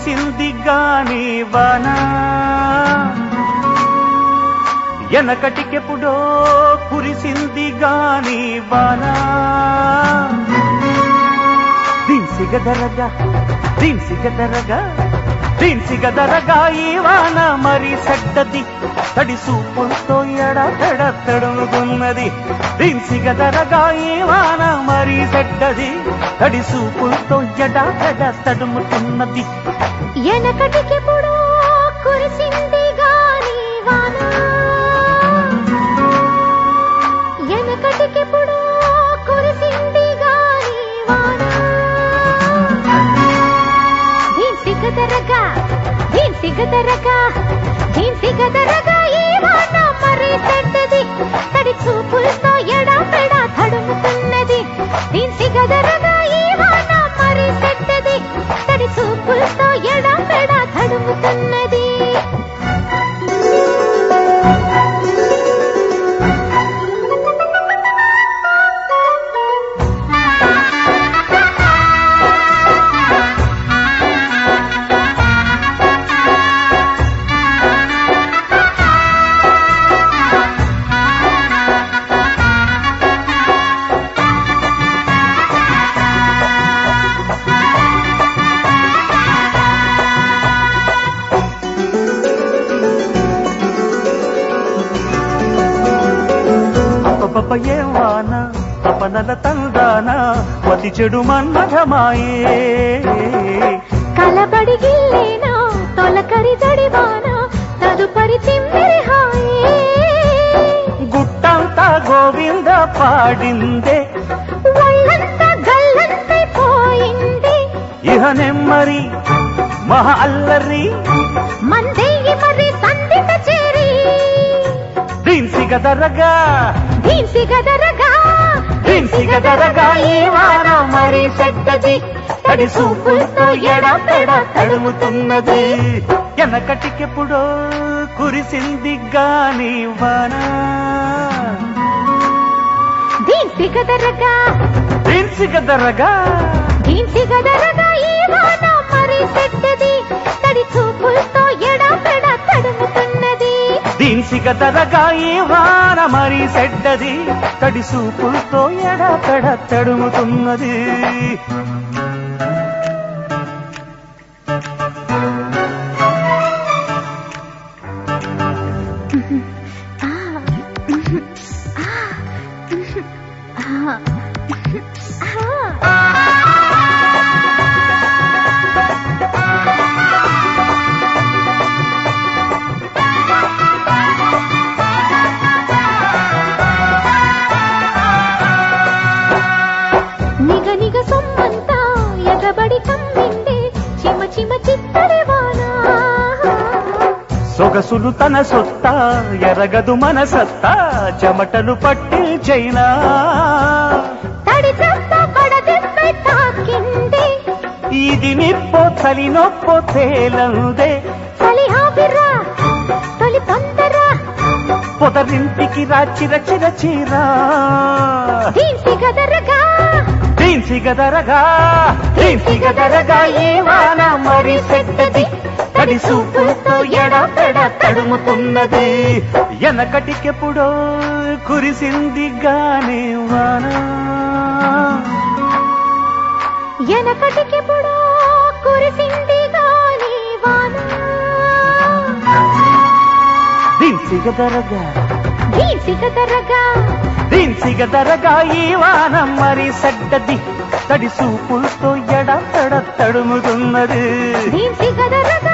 కురిసింది గాని వానా ఎనకటికెప్పుడో కురిసింది గాని వానా దీన్ సిగదరగా దీన్ సిగదరగా దీన్ సిగదరగా ఈ వాన మరి సెడ్డది తడి సూపులతో ఎడతెడ తడుముతున్నది దీన్ సిగదరగా ఈ వాన మరి సెడ్డది తడి సూపులతో ఎడతెడ తడుముతున్నది ఎనకటికెప్పుడో కురిసింది గాని వాన ఎనకటికెప్పుడో కురిసింది గాని వాన దీన్ సిగదరగా దీన్ సిగదరగా దీన్ సిగదరగా ఈ వాన మరి చెడ్డది తడి చూపులతో ఎడా పెడా తడుముతున్నది దీన్ సిగదరగా ఈ వాన మరి చెడ్డది తడి చూపులతో ఎడా పెడా తడుముతున్నది అప్పపప్ప ఏ వాన తపనల తందాన మతి చెడు మన్మథమాయే కలబడి గిల్లేనా తొలకరి జడివాన తదుపరి తిమ్మిరి హాయే గుట్టంతా గోవింద పాడిందే ఒళ్ళంతా గల్లంతైపోయింది ఇహ నెమ్మరి మహ అల్లరి మందేయి మరి సందిట చేరి దీన్ సిగదరగా దీన్ సిగదరగా దీన్ సిగదరగా ఈ వాన మరి సెడ్డది తడి సూపులతో ఎడపెడ తడుముతున్నది ఎనకటికెప్పుడో కురిసింది గాని వాన దీన్ సిగదరగా దీన్ సిగదరగా దీన్ సిగదరగా ఈ వాన మరి సెట్టది తడి చూపులతో ఎడా పెడ తడుముతున్నది దీన్ సిగదరగా ఈ వాన మరి సెడ్డది తడి సూపులతో ఎడపెడ తడుముతున్నది ఆ ఆ ఆ నిగ నిగ సొమ్మంతా ఎగబడి కమ్మిండే చిమ చిమ చిత్తడివానా సొగసులు తన సొత్త ఎరగదు మన సత్తా చెమటలు పట్టి చైనా తడి చెత్త పడదెప్పై తాకింది ఇది నిప్పో చలి నొప్పో తేలందే చలి హాబిరా తొలి తొందర పొదరింటికి రా చిర చిర చీరా దీన్సి గదరగా దీన్సి గదరగా దీన్సి గదరగా ఏ వాన మరి సెట్టది తడి సూపులతో ఎడపెడ తడుముతున్నది ఎనకటికెప్పుడో కురిసింది గాని వాన ఎనకటికెప్పుడో కురిసింది గాని వాన దీన్సి గదరగా దీన్సి గదరగా దీన్సి గదరగా ఈ వాన మరి సడ్డది తడి సూపులతో ఎడ తడ తడుముతున్నది దీన్సి గదరగా